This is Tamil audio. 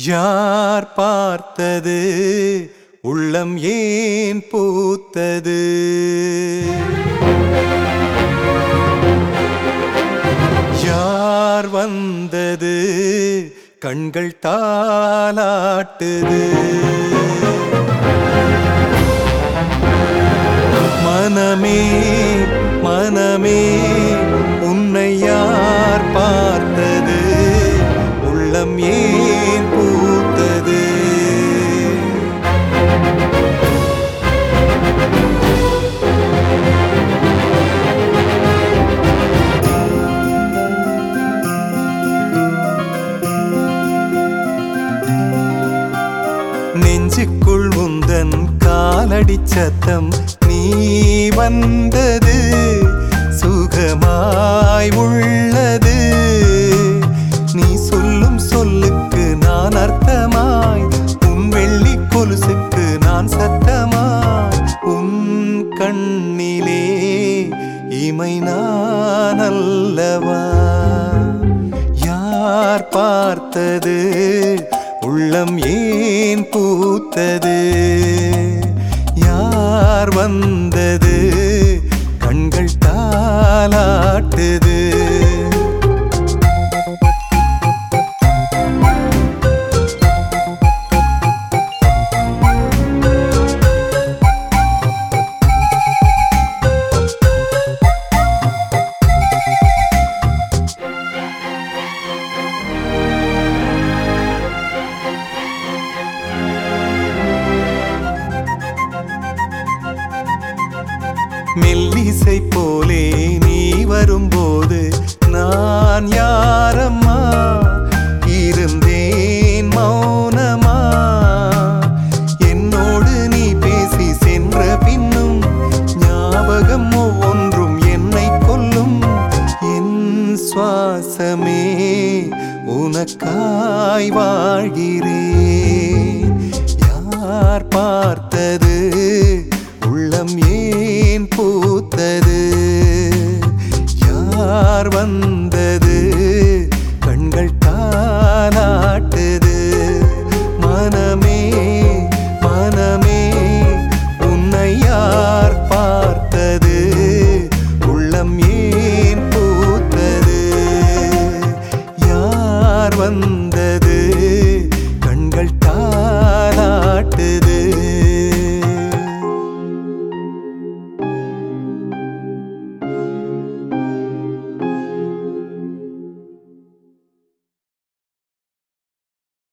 யார் பார்த்தது உள்ளம் ஏன் பூத்தது யார் வந்தது கண்கள் தாலாட்டுது மனமே மனமே உன்னை யார் பார்த்தது உள்ளம் ஏன் பூத்தது நெஞ்சுக்குள் உந்தன் காலடி சத்தம் நீ வந்தது சுகமாய் உள்ளது நீ சொல்லும் சொல்லுக்கு நான் அர்த்தமாய் உன் வெள்ளி கொலுசுக்கு நான் சத்தமாய் உன் கண்ணிலே இமை நான் அல்லவா யார் பார்த்தது உள்ளம் ஏன் பூத்தது யார் வந்தது கண்கள் தாலாட்டுது மெல்லிசை போலே நீ வரும்போது நான் யாரம்மா இருந்தேன் மௌனமா என்னோடு நீ பேசி சென்ற பின்னும் ஞாபகம் ஒவ்வொன்றும் என்னை கொல்லும் என் சுவாசமே உனக்காய் வாழ்கிறேன் யார் பார்த்தது உள்ளம் ஏன் பூத்தது யார் வந்த